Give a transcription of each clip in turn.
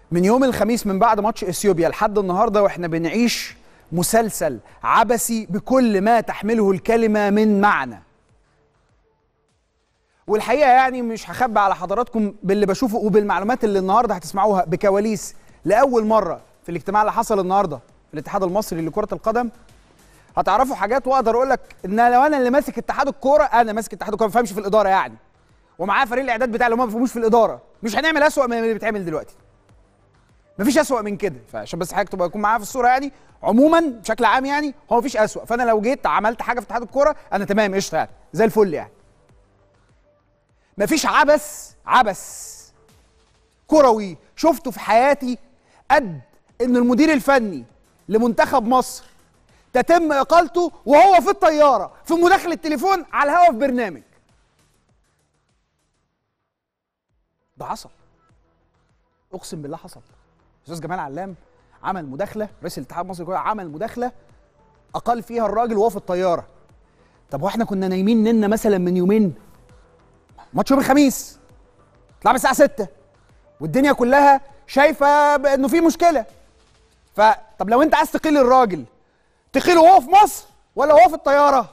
من يوم الخميس من بعد ماتش اثيوبيا لحد النهارده واحنا بنعيش مسلسل عبثي بكل ما تحمله الكلمه من معنى والحقيقه يعني مش هخبي على حضراتكم باللي بشوفه وبالمعلومات اللي النهارده هتسمعوها بكواليس لاول مره في الاجتماع اللي حصل النهارده في الاتحاد المصري لكره القدم هتعرفوا حاجات واقدر اقول لك ان لو انا اللي ماسك اتحاد الكوره انا ماسك اتحاد الكوره ما بفهمش في الاداره يعني ومعاه فريق الاعداد بتاع اللي هم ما بيفهموش في الاداره مش هنعمل اسوأ من اللي بيتعمل دلوقتي مفيش اسوأ من كده فعشان بس حضرتك تبقى يكون معايا في الصوره يعني عموما بشكل عام يعني هو مفيش اسوأ فانا لو جيت عملت حاجه في اتحاد الكوره انا تمام قشطه يعني زي الفل يعني مفيش عبث عبث كروي شفته في حياتي قد ان المدير الفني لمنتخب مصر تتم اقالته وهو في الطياره في مداخله تليفون على الهواء في برنامج ده حصل اقسم بالله حصل استاذ جمال علام عمل مداخله رئيس الاتحاد المصري للكوره عمل مداخله اقال فيها الراجل وهو في الطياره طب واحنا كنا نايمين ننا مثلا من يومين ماتش يوم الخميس اتلعب الساعه 6 والدنيا كلها شايفه انه في مشكله فطب لو انت عايز تقيل الراجل تقيله وهو في مصر ولا وهو في الطياره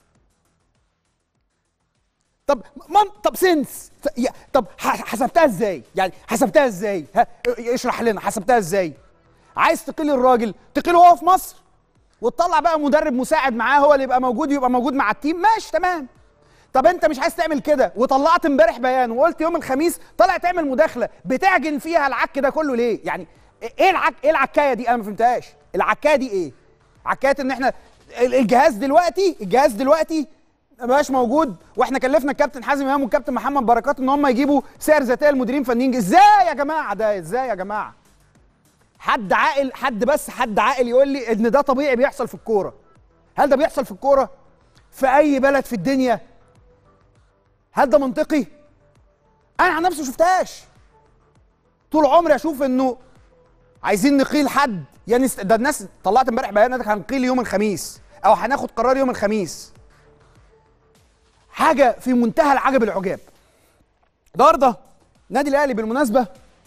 طب مام طب سنس طب حسبتها ازاي يعني حسبتها ازاي ها اشرح لنا حسبتها ازاي عايز تقيل الراجل تقيله وهو في مصر وتطلع بقى مدرب مساعد معاه هو اللي يبقى موجود يبقى موجود مع التيم ماشي تمام طب انت مش عايز تعمل كده وطلعت امبارح بيان وقلت يوم الخميس طلع تعمل مداخله بتعجن فيها العك ده كله ليه يعني ايه العك ايه العكايه دي انا ما فهمتهاش العكايه دي ايه عكايه ان احنا الجهاز دلوقتي الجهاز دلوقتي ما بقاش موجود واحنا كلفنا الكابتن حازم امام والكابتن محمد بركات ان هم يجيبوا سعر ذاتيه للمديرين الفنيين ازاي يا جماعه ده ازاي يا جماعه حد عاقل حد بس حد عاقل يقول لي ان ده طبيعي بيحصل في الكوره هل ده بيحصل في الكوره في اي بلد في الدنيا هل ده منطقي انا عن نفسي شفتهاش طول عمري اشوف انه عايزين نقيل حد يعني ده الناس طلعت امبارح بيان هنقيل يوم الخميس او هناخد قرار يوم الخميس حاجه في منتهى العجب العجاب النهارده النادي الاهلي بالمناسبه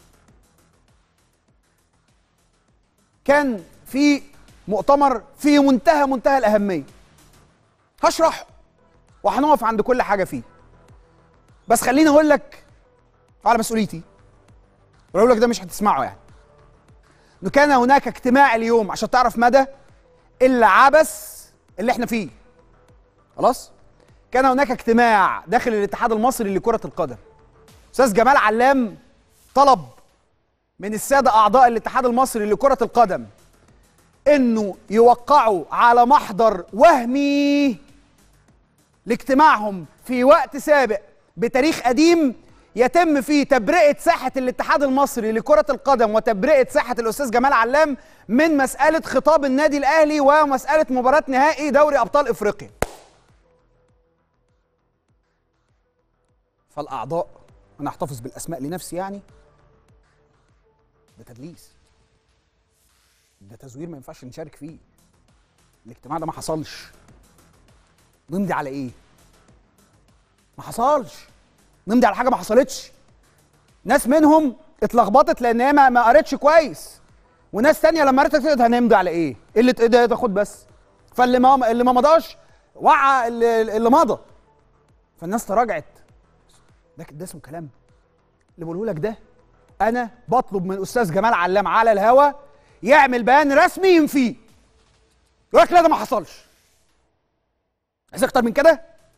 كان في مؤتمر في منتهى منتهى الاهميه هشرحه وهنقف عند كل حاجه فيه بس خليني اقول لك على مسؤوليتي واقول لك ده مش هتسمعه يعني انه كان هناك اجتماع اليوم عشان تعرف مدى العبث اللي احنا فيه خلاص كان هناك اجتماع داخل الاتحاد المصري لكرة القدم استاذ جمال علام طلب من السادة اعضاء الاتحاد المصري لكرة القدم انه يوقعوا على محضر وهمي لاجتماعهم في وقت سابق بتاريخ قديم يتم فيه تبرئة ساحة الاتحاد المصري لكرة القدم وتبرئة ساحة الأستاذ جمال علام من مسألة خطاب النادي الأهلي ومسألة مباراة نهائي دوري أبطال إفريقيا فالأعضاء أنا أحتفظ بالأسماء لنفسي يعني ده تدليس ده تزوير ما ينفعش نشارك فيه الاجتماع ده ما حصلش نمضي على ايه ما حصلش نمضي على حاجه ما حصلتش ناس منهم اتلخبطت لان هي ما قريتش كويس وناس تانية لما قريت كده هنمضي على ايه قله ايه ده تاخد بس فاللي ما اللي ما مضاش وعى اللي, اللي مضى فالناس تراجعت ده ده اسمه كلام اللي بقوله لك ده انا بطلب من الاستاذ جمال علام على الهوا يعمل بيان رسمي ينفيه يقول لك لا ده ما حصلش عايز اكتر من كده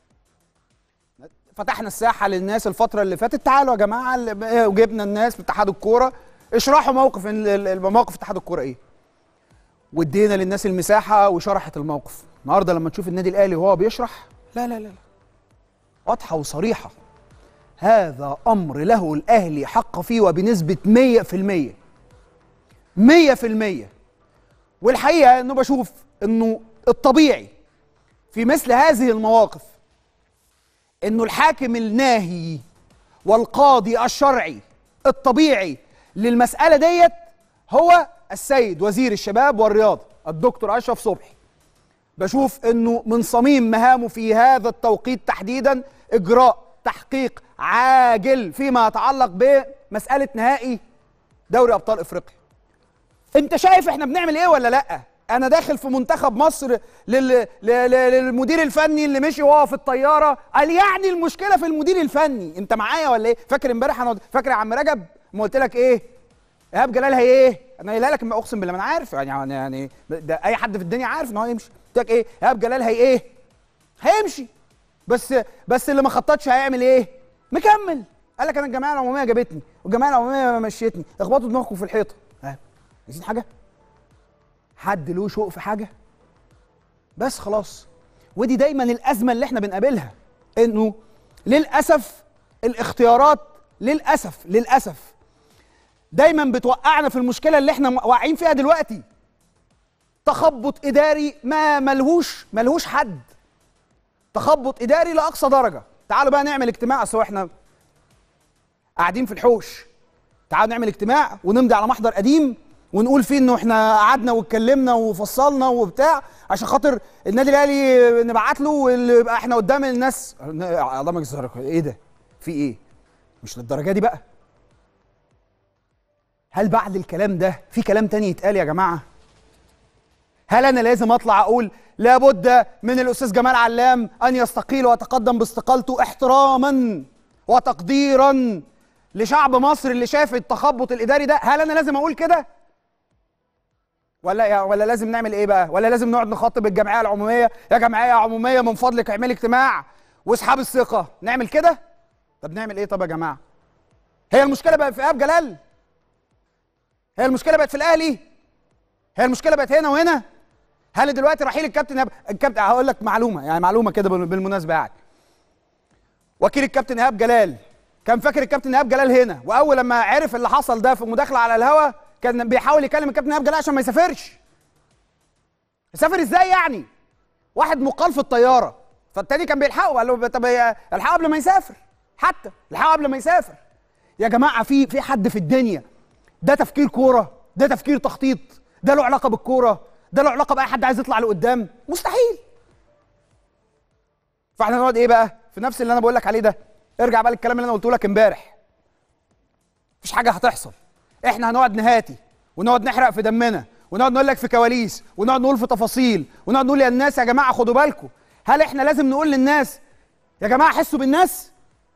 فتحنا الساحه للناس الفتره اللي فاتت تعالوا يا جماعه وجبنا الناس في اتحاد الكوره اشرحوا موقف موقف اتحاد الكوره ايه وادينا للناس المساحه وشرحت الموقف النهارده لما تشوف النادي الاهلي وهو بيشرح لا لا لا لا واضحه وصريحه هذا امر له الاهلي حق فيه وبنسبه 100% 100% والحقيقه انه بشوف انه الطبيعي في مثل هذه المواقف انه الحاكم الناهي والقاضي الشرعي الطبيعي للمساله ديت هو السيد وزير الشباب والرياضه الدكتور اشرف صبحي بشوف انه من صميم مهامه في هذا التوقيت تحديدا اجراء تحقيق عاجل فيما يتعلق بمساله نهائي دوري ابطال افريقيا انت شايف احنا بنعمل ايه ولا لا انا داخل في منتخب مصر لل... لل... للمدير الفني اللي مشي وهو في الطياره قال يعني المشكله في المدير الفني انت معايا ولا ايه فاكر امبارح انا فاكر يا عم رجب ما قلت لك ايه ايهاب جلال هي ايه انا قايلها لك اقسم بالله ما انا عارف يعني يعني ده اي حد في الدنيا عارف ان هو يمشي قلت لك ايه ايهاب جلال هي ايه هيمشي بس بس اللي ما خططش هيعمل ايه مكمل قال لك انا الجمعيه العموميه جابتني والجمعيه العموميه مشيتني اخبطوا دماغكم في الحيطه ها عايزين حاجه حد له شوق في حاجه بس خلاص ودي دايما الازمه اللي احنا بنقابلها انه للاسف الاختيارات للاسف للاسف دايما بتوقعنا في المشكله اللي احنا واقعين فيها دلوقتي تخبط اداري ما ملهوش ملهوش حد تخبط اداري لاقصى درجه تعالوا بقى نعمل اجتماع اصل احنا قاعدين في الحوش تعالوا نعمل اجتماع ونمضي على محضر قديم ونقول فيه انه احنا قعدنا واتكلمنا وفصلنا وبتاع عشان خاطر النادي الاهلي نبعت له واللي يبقى احنا قدام الناس الله ما يجزرك ايه ده؟ في ايه؟ مش للدرجه دي بقى هل بعد الكلام ده في كلام تاني يتقال يا جماعه؟ هل انا لازم اطلع اقول لابد من الاستاذ جمال علام ان يستقيل ويتقدم باستقالته احتراما وتقديرا لشعب مصر اللي شاف التخبط الاداري ده هل انا لازم اقول كده ولا ولا لازم نعمل ايه بقى ولا لازم نقعد نخاطب الجمعيه العموميه يا جمعيه عموميه من فضلك اعملي اجتماع واصحاب الثقه نعمل كده طب نعمل ايه طب يا جماعه هي المشكله بقت في ايهاب جلال هي المشكله بقت في الاهلي هي المشكله بقت هنا وهنا هل دلوقتي رحيل الكابتن إيهاب الكابتن هقول لك معلومه يعني معلومه كده بالمناسبه يعني وكيل الكابتن ايهاب جلال كان فاكر الكابتن ايهاب جلال هنا واول لما عرف اللي حصل ده في مداخله على الهوا كان بيحاول يكلم الكابتن ايهاب جلال عشان ما يسافرش يسافر ازاي يعني واحد مقال في الطياره فالتاني كان بيلحقه قال له طب الحقه قبل ما يسافر حتى الحقه قبل ما يسافر يا جماعه في في حد في الدنيا ده تفكير كوره ده تفكير تخطيط ده له علاقه بالكوره ده له علاقه باي حد عايز يطلع لقدام مستحيل فاحنا نقعد ايه بقى في نفس اللي انا بقول لك عليه ده ارجع بقى للكلام اللي انا قلته لك امبارح مفيش حاجه هتحصل احنا هنقعد نهاتي ونقعد نحرق في دمنا ونقعد نقول لك في كواليس ونقعد نقول في تفاصيل ونقعد نقول للناس يا جماعه خدوا بالكم هل احنا لازم نقول للناس يا جماعه حسوا بالناس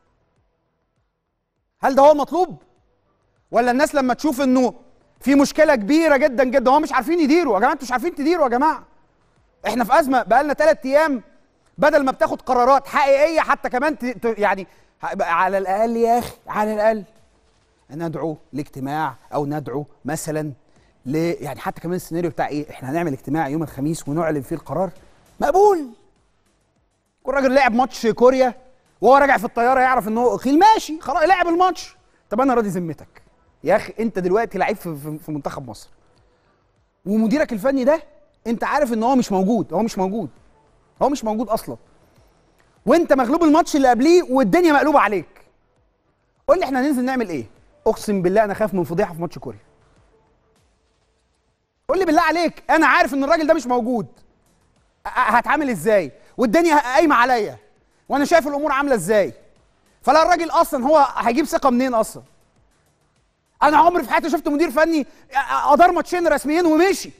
هل ده هو مطلوب ولا الناس لما تشوف انه في مشكله كبيره جدا جدا هم مش عارفين يديروا يا جماعه انتوا مش عارفين تديروا يا جماعه احنا في ازمه بقالنا ثلاث ايام بدل ما بتاخد قرارات حقيقيه حتى كمان يعني على الاقل يا اخي على الاقل ندعو لاجتماع او ندعو مثلا ل يعني حتى كمان السيناريو بتاع ايه احنا هنعمل اجتماع يوم الخميس ونعلن فيه القرار مقبول كل راجل لعب ماتش كوريا وهو راجع في الطياره يعرف ان هو خيل ماشي خلاص لعب الماتش طب انا راضي ذمتك يا اخي انت دلوقتي لعيب في, في منتخب مصر ومديرك الفني ده انت عارف ان هو مش موجود هو مش موجود هو مش موجود اصلا وانت مغلوب الماتش اللي قبليه والدنيا مقلوبه عليك قول لي احنا هننزل نعمل ايه اقسم بالله انا خايف من فضيحه في ماتش كوريا قول لي بالله عليك انا عارف ان الراجل ده مش موجود هتعامل ازاي والدنيا قايمه عليا وانا شايف الامور عامله ازاي فلا الراجل اصلا هو هيجيب ثقه منين اصلا انا عمري في حياتي شفت مدير فني ادار ماتشين رسميين ومشي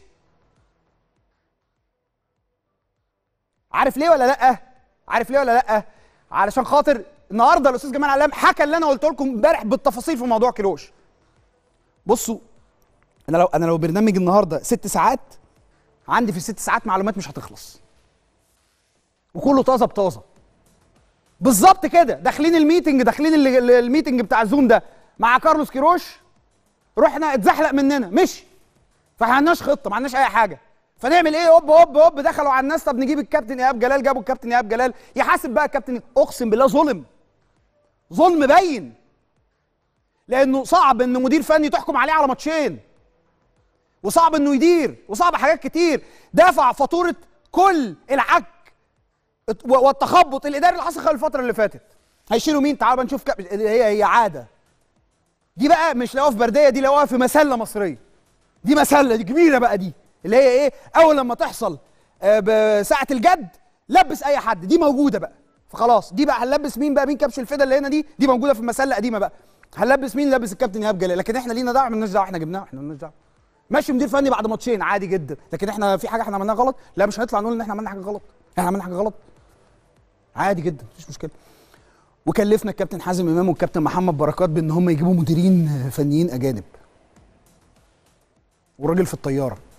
عارف ليه ولا لا عارف ليه ولا لا علشان خاطر النهارده الاستاذ جمال علام حكى اللي انا قلت لكم امبارح بالتفاصيل في موضوع كيروش بصوا انا لو انا لو برنامج النهارده ست ساعات عندي في الست ساعات معلومات مش هتخلص وكله طازه بطازه بالظبط كده داخلين الميتنج داخلين الميتنج بتاع الزوم ده مع كارلوس كيروش رحنا اتزحلق مننا مشي فاحنا عندناش خطه ما عندناش اي حاجه فنعمل ايه هوب هوب هوب دخلوا على الناس طب نجيب الكابتن ايهاب جلال جابوا الكابتن ايهاب جلال يحاسب بقى الكابتن اقسم بالله ظلم ظلم باين لانه صعب ان مدير فني تحكم عليه على ماتشين وصعب انه يدير وصعب حاجات كتير دافع فاتوره كل العك والتخبط الاداري اللي حصل خلال الفتره اللي فاتت هيشيلوا مين تعالوا نشوف كب... هي هي عاده دي بقى مش لقوها في برديه دي لقوها في مسله مصريه دي مسله دي كبيره بقى دي اللي هي ايه اول لما تحصل بساعه الجد لبس اي حد دي موجوده بقى فخلاص دي بقى هنلبس مين بقى مين كبش الفدا اللي هنا دي دي موجوده في المسله القديمه بقى هنلبس مين لبس الكابتن ايهاب جلال لكن احنا لينا دعوه مالناش دعوه احنا جبناه احنا مالناش دعوه ماشي مدير فني بعد ماتشين عادي جدا لكن احنا في حاجه احنا عملناها غلط لا مش هنطلع نقول ان احنا عملنا حاجه غلط احنا عملنا حاجه غلط عادي جدا مفيش مشكله وكلفنا الكابتن حازم امام والكابتن محمد بركات بان هم يجيبوا مديرين فنيين اجانب والراجل في الطياره